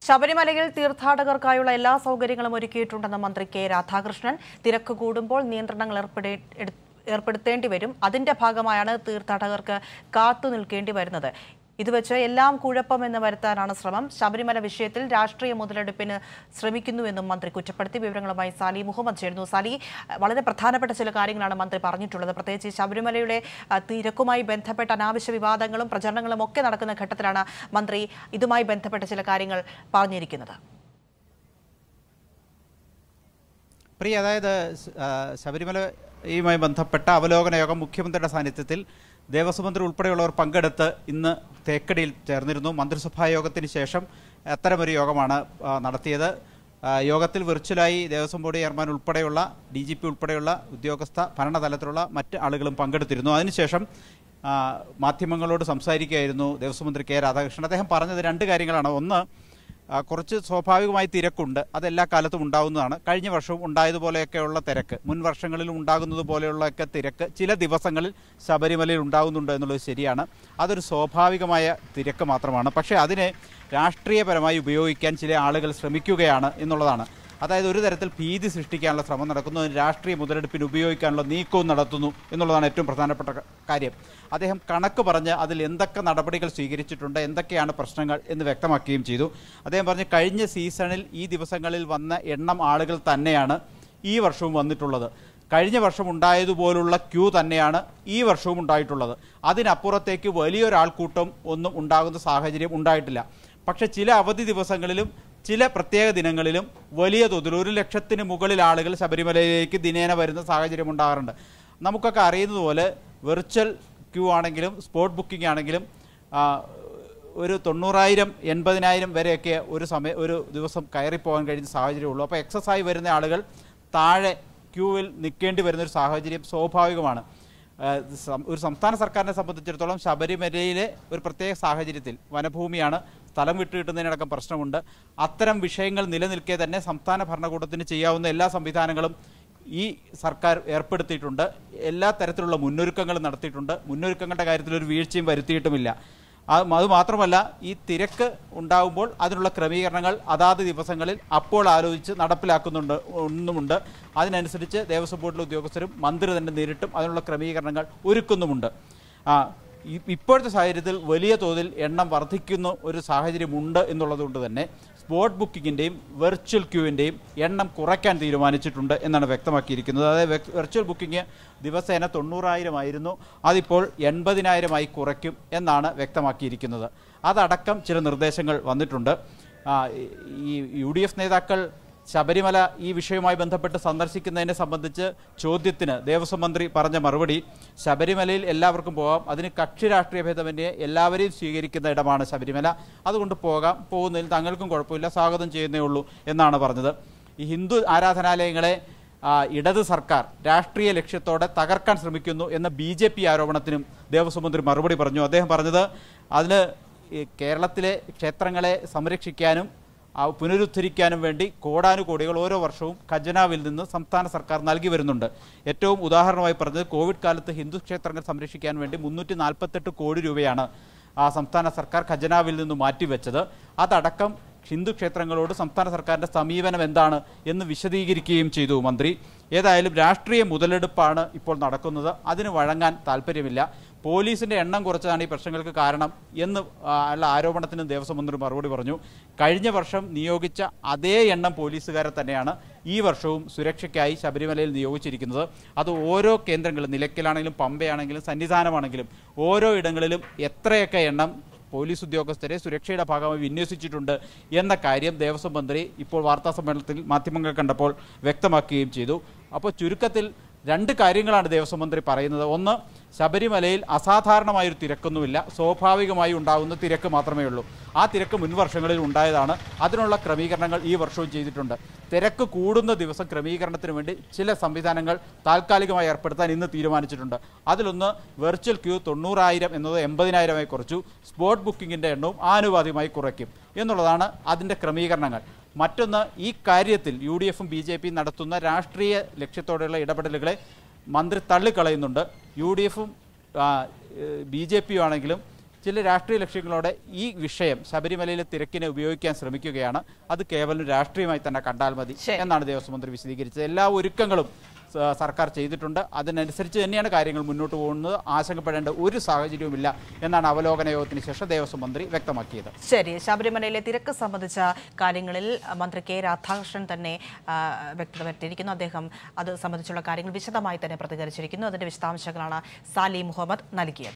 ശബരിമലയിൽ തീർത്ഥാടകർക്കായുള്ള എല്ലാ സൗകര്യങ്ങളും ഒരുക്കിയിട്ടുണ്ടെന്ന് മന്ത്രി കെ രാധാകൃഷ്ണൻ തിരക്ക് കൂടുമ്പോൾ നിയന്ത്രണങ്ങൾ ഏർപ്പെടേ എടു- ഏർപ്പെടുത്തേണ്ടി വരും അതിന്റെ ഭാഗമായാണ് തീർത്ഥാടകർക്ക് കാത്തു നിൽക്കേണ്ടി വരുന്നത് ഇത് വെച്ച് എല്ലാം കുഴപ്പമെന്ന് വരുത്താനാണ് ശ്രമം ശബരിമല വിഷയത്തിൽ രാഷ്ട്രീയ മുതലെടുപ്പിന് ശ്രമിക്കുന്നുവെന്നും മന്ത്രി കുറ്റപ്പെടുത്തി വിവരങ്ങളുമായി സാലി മുഹമ്മദ് ചേരുന്നു സാലി അഹ് വളരെ പ്രധാനപ്പെട്ട ചില കാര്യങ്ങളാണ് മന്ത്രി പറഞ്ഞിട്ടുള്ളത് പ്രത്യേകിച്ച് ഈ ശബരിമലയുടെ അഹ് തിരക്കുമായി ബന്ധപ്പെട്ട അനാവശ്യ വിവാദങ്ങളും പ്രചരണങ്ങളും ഒക്കെ നടക്കുന്ന ഘട്ടത്തിലാണ് മന്ത്രി ഇതുമായി ബന്ധപ്പെട്ട ചില കാര്യങ്ങൾ പറഞ്ഞിരിക്കുന്നത് പ്രിയ അതായത് സ്- ആ, ശബരിമലയുമായി ബന്ധപ്പെട്ട അവലോകന യോഗം മുഖ്യമന്ത്രിയുടെ സാന്നിധ്യത്തിൽ ദേവസ്വം മന്ത്രി ഉൾപ്പെടെയുള്ളവർ പങ്കെടുത്ത് ഇന്ന് തേക്കടിയിൽ ചേർന്നിരുന്നു മന്ത്രിസഭാ യോഗത്തിന് ശേഷം അത്തരമൊരു യോഗമാണ് ആ, നടത്തിയത് ആ, യോഗത്തിൽ വിർച്വലായി ദേവസ്വം ബോർഡ് ചെയർമാൻ ഉൾപ്പെടെയുള്ള ഡി ജി പി ഉൾപ്പെടെയുള്ള ഉദ്യോഗസ്ഥ ഭരണതലത്തിലുള്ള മറ്റ് ആളുകളും പങ്കെടുത്തിരുന്നു അതിനുശേഷം ആ, മാധ്യമങ്ങളോട് സംസാരിക്കുകയായിരുന്നു ദേവസ്വം മന്ത്രി കെ രാധാകൃഷ്ണൻ അദ്ദേഹം പറഞ്ഞത് രണ്ട് കാര്യങ്ങളാണ് ഒന്ന് ആ, കുറച്ച് സ്വാഭാവികമായി തിരക്കുണ്ട് അത് എല്ലാ കാലത്തും ഉണ്ടാകുന്നതാണ് കഴിഞ്ഞ വർഷവും ഉണ്ടായതുപോലെയൊക്കെയുള്ള തിരക്ക് മുൻ വർഷങ്ങളിൽ ഉണ്ടാകുന്നത് പോലെയുള്ളൊക്കെ തിരക്ക് ചില ദിവസങ്ങളിൽ ശബരിമലയിൽ ഉണ്ടാകുന്നുണ്ട് എന്നുള്ളത് ശരിയാണ് അതൊരു സ്വാഭാവികമായ തിരക്ക് മാത്രമാണ് പക്ഷേ അതിനെ രാഷ്ട്രീയപരമായി ഉപയോഗിക്കാൻ ചില ആളുകൾ ശ്രമിക്കുകയാണ് എന്നുള്ളതാണ് അതായത് ഒരു തരത്തിൽ ഭീതി സൃഷ്ടിക്കാനുള്ള ശ്രമം നടക്കുന്നു അതിന് രാഷ്ട്രീയ മുതലെടുപ്പിന് ഉപയോഗിക്കാനുള്ള നീക്കവും നടത്തുന്നു എന്നുള്ളതാണ് ഏറ്റവും പ്രധാനപ്പെട്ട ക- കാര്യം അദ്ദേഹം കണക്ക് പറഞ്ഞ് അതിൽ എന്തൊക്കെ നടപടികൾ സ്വീകരിച്ചിട്ടുണ്ട് എന്തൊക്കെയാണ് പ്രശ്നങ്ങൾ എന്ന് വ്യക്തമാക്കുകയും ചെയ്തു അദ്ദേഹം പറഞ്ഞ് കഴിഞ്ഞ സീസണിൽ ഈ ദിവസങ്ങളിൽ വന്ന എണ്ണം ആളുകൾ തന്നെയാണ് ഈ വർഷവും വന്നിട്ടുള്ളത് കഴിഞ്ഞ വർഷം ഉണ്ടായതുപോലുള്ള ക്യൂ തന്നെയാണ് ഈ വർഷവും ഉണ്ടായിട്ടുള്ളത് അതിനപ്പുറത്തേക്ക് വലിയൊരാൾക്കൂട്ടം ഒന്നും ഉണ്ടാകുന്ന സാഹചര്യം ഉണ്ടായിട്ടില്ല പക്ഷെ ചില അവധി ദിവസങ്ങളിലും ചില പ്രത്യേക ദിനങ്ങളിലും വലിയ തോതിൽ ഒരു ലക്ഷത്തിന് മുകളിൽ ആളുകൾ ശബരിമലയിലേക്ക് ദിനേന വരുന്ന സാഹചര്യം ഉണ്ടാകാറുണ്ട് നമുക്കൊക്കെ അറിയുന്നതുപോലെ വെർച്വൽ ക്യൂ ആണെങ്കിലും സ്പോട്ട് ബുക്കിംഗ് ആണെങ്കിലും ആ, ഒരു തൊണ്ണൂറായിരം എൺപതിനായിരം വരെയൊക്കെ ഒരു സമയം ഒരു ദിവസം കയറിപ്പോകാൻ കഴിയുന്ന സാഹചര്യമുള്ളൂ അപ്പോൾ എക്സസ് ആയി വരുന്ന ആളുകൾ താഴെ ക്യൂവിൽ നിൽക്കേണ്ടി വരുന്ന ഒരു സാഹചര്യം സ്വാഭാവികമാണ് ഏഹ് സം- ഒരു സംസ്ഥാന സർക്കാരിനെ സംബന്ധിച്ചിടത്തോളം ശബരിമലയിലെ ഒരു പ്രത്യേക സാഹചര്യത്തിൽ വനഭൂമിയാണ് സ്ഥലം വിട്ടുകിട്ടുന്നതിനടക്കം പ്രശ്നമുണ്ട് അത്തരം വിഷയങ്ങൾ നിലനിൽക്കെ തന്നെ സംസ്ഥാന ഭരണകൂടത്തിന് ചെയ്യാവുന്ന എല്ലാ സംവിധാനങ്ങളും ഈ സർക്കാർ ഏർപ്പെടുത്തിയിട്ടുണ്ട് എല്ലാ തരത്തിലുള്ള മുന്നൊരുക്കങ്ങളും നടത്തിയിട്ടുണ്ട് മുന്നൊരുക്കങ്ങളുടെ കാര്യത്തിൽ ഒരു വീഴ്ചയും വരുത്തിയിട്ടുമില്ല അത് അത് മാത്രമല്ല ഈ തിരക്ക് ഉണ്ടാകുമ്പോൾ അതിനുള്ള ക്രമീകരണങ്ങൾ അതാത് ദിവസങ്ങളിൽ അപ്പോൾ ആലോചിച്ച് നടപ്പിലാക്കുന്നുണ്ട് ഒന്നുമുണ്ട് അതിനനുസരിച്ച് ദേവസ്വം ബോർഡിലെ ഉദ്യോഗസ്ഥരും മന്ത്രി തന്നെ നേരിട്ടും അതിനുള്ള ക്രമീകരണങ്ങൾ ഒരുക്കുന്നുമുണ്ട് ആ, ഇ- ഇപ്പോഴത്തെ സാഹചര്യത്തിൽ വലിയ തോതിൽ എണ്ണം വർദ്ധിക്കുന്ന ഒരു സാഹചര്യമുണ്ട് എന്നുള്ളതുകൊണ്ട് തന്നെ സ്പോട്ട് ബുക്കിങ്ങിൻ്റെയും വെർച്വൽ ക്യൂവിൻ്റെയും എണ്ണം കുറയ്ക്കാൻ തീരുമാനിച്ചിട്ടുണ്ട് എന്നാണ് വ്യക്തമാക്കിയിരിക്കുന്നത് അതായത് വെക്- വെർച്വൽ ബുക്കിംഗ് ദിവസേന തൊണ്ണൂറായിരം ആയിരുന്നു അതിപ്പോൾ എൺപതിനായിരമായി കുറയ്ക്കും എന്നാണ് വ്യക്തമാക്കിയിരിക്കുന്നത് അതടക്കം ചില നിർദ്ദേശങ്ങൾ വന്നിട്ടുണ്ട് ആ, ഈ യു ഡി എഫ് നേതാക്കൾ ശബരിമല ഈ വിഷയവുമായി ബന്ധപ്പെട്ട് സന്ദർശിക്കുന്നതിനെ സംബന്ധിച്ച് ചോദ്യത്തിന് ദേവസ്വം മന്ത്രി പറഞ്ഞ മറുപടി ശബരിമലയിൽ എല്ലാവർക്കും പോകാം അതിന് കക്ഷി രാഷ്ട്രീയ ഭേദമന്യേ എല്ലാവരെയും സ്വീകരിക്കുന്ന ഇടമാണ് ശബരിമല അതുകൊണ്ട് പോകാം പോകുന്നതിൽ തങ്ങൾക്കും കുഴപ്പമില്ല സ്വാഗതം ചെയ്യുന്നേ ഉള്ളൂ എന്നാണ് പറഞ്ഞത് ഈ ഹിന്ദു ആരാധനാലയങ്ങളെ ആ, ഇടത് സർക്കാർ രാഷ്ട്രീയ ലക്ഷ്യത്തോടെ തകർക്കാൻ ശ്രമിക്കുന്നു എന്ന ബി ജെ പി ആരോപണത്തിനും ദേവസ്വം മന്ത്രി മറുപടി പറഞ്ഞു അദ്ദേഹം പറഞ്ഞത് അതിന് ഈ കേരളത്തിലെ ക്ഷേത്രങ്ങളെ സംരക്ഷിക്കാനും ആ പുനരുദ്ധരിക്കാനും വേണ്ടി കോടാനുകോടികൾ ഓരോ വർഷവും ഖജനാവിൽ നിന്ന് സംസ്ഥാന സർക്കാർ നൽകി വരുന്നുണ്ട് ഏറ്റവും ഉദാഹരണമായി പറഞ്ഞത് കോവിഡ് കാലത്ത് ഹിന്ദു ക്ഷേത്രങ്ങൾ സംരക്ഷിക്കാൻ വേണ്ടി മുന്നൂറ്റി നാൽപ്പത്തെട്ട് കോടി രൂപയാണ് ആ സംസ്ഥാന സർക്കാർ ഖജനാവിൽ നിന്ന് മാറ്റിവെച്ചത് അതടക്കം ഹിന്ദു ക്ഷേത്രങ്ങളോട് സംസ്ഥാന സർക്കാരിന്റെ സമീപനം എന്താണ് എന്ന് വിശദീകരിക്കുകയും ചെയ്തു മന്ത്രി ഏതായാലും രാഷ്ട്രീയ മുതലെടുപ്പാണ് ഇപ്പോൾ നടക്കുന്നത് അതിന് വഴങ്ങാൻ താല്പര്യമില്ല പോലീസിന്റെ എണ്ണം കുറച്ചതാണ് ഈ പ്രശ്നങ്ങൾക്ക് കാരണം എന്ന് ആ, ഉള്ള ആരോപണത്തിന് ദേവസ്വം മന്ത്രി മറുപടി പറഞ്ഞു കഴിഞ്ഞ വർഷം നിയോഗിച്ച അതേ എണ്ണം പോലീസുകാരെ തന്നെയാണ് ഈ വർഷവും സുരക്ഷയ്ക്കായി ശബരിമലയിൽ നിയോഗിച്ചിരിക്കുന്നത് അത് ഓരോ കേന്ദ്രങ്ങളും നിലയ്ക്കലാണെങ്കിലും പമ്പയാണെങ്കിലും സന്നിധാനമാണെങ്കിലും ഓരോ ഇടങ്ങളിലും എത്രയൊക്കെ എണ്ണം പോലീസ് ഉദ്യോഗസ്ഥരെ സുരക്ഷയുടെ ഭാഗമായി വിന്യസിച്ചിട്ടുണ്ട് എന്ന കാര്യം ദേവസ്വം മന്ത്രി ഇപ്പോൾ വാർത്താ സമ്മേളനത്തിൽ മാധ്യമങ്ങൾ കണ്ടപ്പോൾ വ്യക്തമാക്കുകയും ചെയ്തു അപ്പോൾ ചുരുക്കത്തിൽ രണ്ട് കാര്യങ്ങളാണ് ദേവസ്വം മന്ത്രി പറയുന്നത് ഒന്ന് ശബരിമലയിൽ അസാധാരണമായൊരു തിരക്കൊന്നുമില്ല സ്വാഭാവികമായി ഉണ്ടാകുന്ന തിരക്ക് മാത്രമേ ഉള്ളൂ ആ തിരക്ക് മുൻ വർഷങ്ങളിൽ ഉണ്ടായതാണ് അതിനുള്ള ക്രമീകരണങ്ങൾ ഈ വർഷവും ചെയ്തിട്ടുണ്ട് തിരക്ക് കൂടുന്ന ദിവസം ക്രമീകരണത്തിന് വേണ്ടി ചില സംവിധാനങ്ങൾ താൽക്കാലികമായി ഏർപ്പെടുത്താൻ ഇന്ന് തീരുമാനിച്ചിട്ടുണ്ട് അതിലൊന്ന് വെർച്വൽ ക്യൂ തൊണ്ണൂറായിരം എന്നത് എൺപതിനായിരമായി കുറച്ചു സ്പോട്ട് ബുക്കിങ്ങിൻ്റെ എണ്ണവും ആനുപാതികമായി കുറയ്ക്കും എന്നുള്ളതാണ് അതിൻ്റെ ക്രമീകരണങ്ങൾ മറ്റൊന്ന് ഈ കാര്യത്തിൽ യു ഡി എഫും ബി ജെ പിയും നടത്തുന്ന രാഷ്ട്രീയ ലക്ഷ്യത്തോടെയുള്ള ഇടപെടലുകളെ മന്ത്രി തള്ളിക്കളയുന്നുണ്ട് യു ഡി എഫും ബി ജെ പിയും ആണെങ്കിലും ചില രാഷ്ട്രീയ ലക്ഷ്യങ്ങളോടെ ഈ വിഷയം ശബരിമലയിലെ തിരക്കിനെ ഉപയോഗിക്കാൻ ശ്രമിക്കുകയാണ് അത് കേവലം രാഷ്ട്രീയമായി തന്നെ കണ്ടാൽ മതി ശരി. എന്നാണ് ദേവസ്വം മന്ത്രി വിശദീകരിച്ചത് എല്ലാ ഒരുക്കങ്ങളും സ- സർക്കാർ ചെയ്തിട്ടുണ്ട് അതിനനുസരിച്ച് തന്നെയാണ് കാര്യങ്ങൾ മുന്നോട്ട് പോകുന്നത് ആശങ്കപ്പെടേണ്ട ഒരു സാഹചര്യവുമില്ല എന്നാണ് അവലോകന യോഗത്തിന് ശേഷം ദേവസ്വം മന്ത്രി വ്യക്തമാക്കിയത് ശരി ശബരിമലയിലെ തിരക്ക് സംബന്ധിച്ച കാര്യങ്ങളിൽ മന്ത്രി കെ രാധാകൃഷ്ണൻ തന്നെ ആ, വ്യക്തത വരുത്തിയിരിക്കുന്നു അദ്ദേഹം അത് സംബന്ധിച്ചുള്ള കാര്യങ്ങൾ വിശദമായി തന്നെ പ്രതികരിച്ചിരിക്കുന്നു അതിന്റെ വിശദാംശങ്ങളാണ് സാലി മുഹമ്മദ് നൽകിയത്